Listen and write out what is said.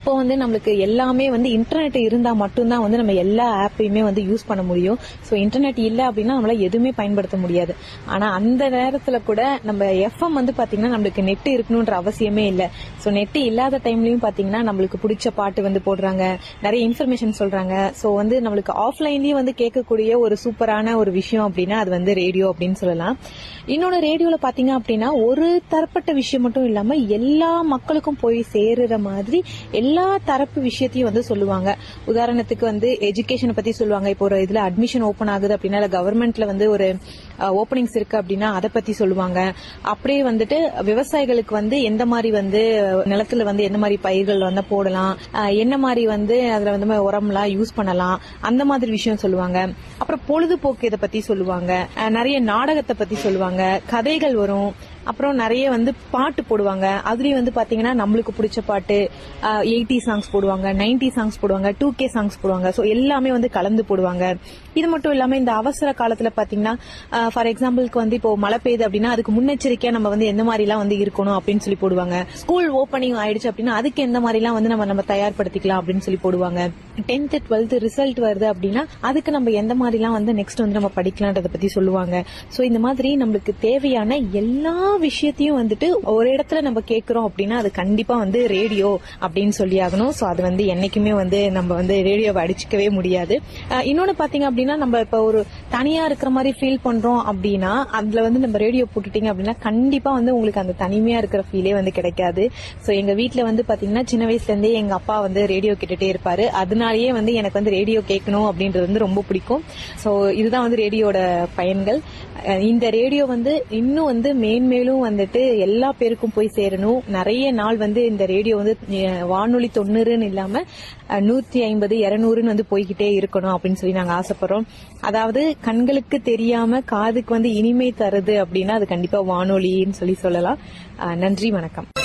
இப்போ வந்து நம்மளுக்கு எல்லாமே வந்து இன்டர்நெட் இருந்தா மட்டும்தான் வந்து நம்ம எல்லா ஆப்பையுமே வந்து யூஸ் பண்ண முடியும் ஸோ இன்டர்நெட் இல்லை அப்படின்னா நம்மளால எதுவுமே பயன்படுத்த முடியாது ஆனா அந்த நேரத்துல கூட நம்ம எஃப்எம் வந்து பாத்தீங்கன்னா நம்மளுக்கு நெட் இருக்கணும்ன்ற அவசியமே இல்லை ஸோ நெட் இல்லாத டைம்லயும் பாத்தீங்கன்னா நம்மளுக்கு பிடிச்ச பாட்டு வந்து போடுறாங்க நிறைய இன்ஃபர்மேஷன் சொல்றாங்க ஸோ வந்து நம்மளுக்கு ஆஃப்லைன்லயும் வந்து கேட்கக்கூடிய ஒரு சூப்பரான ஒரு விஷயம் அப்படின்னா அது வந்து ரேடியோ அப்படின்னு சொல்லலாம் இன்னொன்னு ரேடியோல பாத்தீங்க அப்படின்னா ஒரு தரப்பட்ட விஷயம் மட்டும் இல்லாம எல்லா மக்களுக்கும் போய் சேருற மாதிரி எல்லா தரப்பு விஷயத்தையும் வந்து சொல்லுவாங்க உதாரணத்துக்கு வந்து எஜுகேஷனை பத்தி சொல்லுவாங்க இப்போ ஒரு இதுல அட்மிஷன் ஓபன் ஆகுது அப்படின்னா இல்ல கவர்மெண்ட்ல வந்து ஒரு ஓப்பனிங்ஸ் இருக்கு அப்படின்னா அதை பத்தி சொல்லுவாங்க அப்படியே வந்துட்டு விவசாயிகளுக்கு வந்து எந்த மாதிரி வந்து நிலத்துல வந்து எந்த மாதிரி பயிர்கள் வந்து போடலாம் அஹ் என்ன மாதிரி வந்து அதுல வந்து உரம்லாம் யூஸ் பண்ணலாம் அந்த மாதிரி விஷயம் சொல்லுவாங்க அப்புறம் பொழுதுபோக்கு இதை பத்தி சொல்லுவாங்க அஹ் நிறைய நாடகத்தை பத்தி சொல்லுவாங்க கதைகள் வரும் அப்புறம் நிறைய வந்து பாட்டு போடுவாங்க அதுலயும் வந்து பாத்தீங்கன்னா நம்மளுக்கு பிடிச்ச பாட்டு எயிட்டி சாங்ஸ் போடுவாங்க நைன்டி சாங்ஸ் போடுவாங்க டூ கே சாங்ஸ் போடுவாங்க ஸோ எல்லாமே வந்து கலந்து போடுவாங்க இது மட்டும் இல்லாம இந்த அவசர காலத்துல பாத்தீங்கன்னா ஃபார் எக்ஸாம்பிளுக்கு வந்து இப்போ மழை பெய்யுது அப்படின்னா அதுக்கு முன்னெச்சரிக்கையா நம்ம வந்து எந்த மாதிரி எல்லாம் வந்து இருக்கணும் அப்படின்னு சொல்லி போடுவாங்க ஸ்கூல் ஓப்பனிங் ஆயிடுச்சு அப்படின்னா அதுக்கு எந்த மாதிரி எல்லாம் வந்து நம்ம நம்ம தயார்படுத்திக்கலாம் அப்படின்னு சொல்லி போடுவாங்க டென்த் டுவெல்த் ரிசல்ட் வருது அப்படின்னா அதுக்கு நம்ம எந்த மாதிரிலாம் வந்து நெக்ஸ்ட் வந்து நம்ம படிக்கலான்றத பத்தி சொல்லுவாங்க சோ இந்த மாதிரி நம்மளுக்கு தேவையான எல்லா விஷயத்தையும் வந்துட்டு ஒரு இடத்துல நம்ம கேட்கிறோம் அப்படின்னா அது கண்டிப்பா வந்து ரேடியோ அப்படின்னு சொல்லி ஆகணும் சோ அது வந்து என்னைக்குமே வந்து நம்ம வந்து ரேடியோவை அடிச்சுக்கவே முடியாது அஹ் இன்னொன்னு பாத்தீங்க அப்படின்னா நம்ம இப்ப ஒரு தனியா இருக்கிற மாதிரி ஃபீல் பண்றோம் அப்படின்னா அதுல வந்து நம்ம ரேடியோ போட்டுட்டீங்க அப்படின்னா கண்டிப்பா வந்து உங்களுக்கு அந்த தனிமையா இருக்கிற ஃபீலே வந்து கிடைக்காது சோ எங்க வீட்ல வந்து பாத்தீங்கன்னா சின்ன வயசுல இருந்தே எங்க அப்பா வந்து ரேடியோ கேட்டுட்டே இருப்பாரு அதனாலயே வந்து எனக்கு வந்து ரேடியோ கேட்கணும் அப்படின்றது வந்து ரொம்ப பிடிக்கும் சோ இதுதான் வந்து ரேடியோட பயன்கள் அஹ் இந்த ரேடியோ வந்து இன்னும் வந்து மேன்மேலும் வந்துட்டு எல்லா பேருக்கும் போய் சேரணும் நிறைய நாள் வந்து இந்த ரேடியோ வந்து அஹ் வானொலி தொண்ணூறுன்னு இல்லாம அஹ் நூத்தி ஐம்பது இருநூறுன்னு வந்து போய்கிட்டே இருக்கணும் அப்படின்னு சொல்லி நாங்க ஆசைப்படுறோம் அதாவது கண்களுக்கு தெரியாம காதுக்கு வந்து இனிமை தருது அப்படின்னா அது கண்டிப்பா வானொலின்னு சொல்லி சொல்லலாம் அஹ் நன்றி வணக்கம்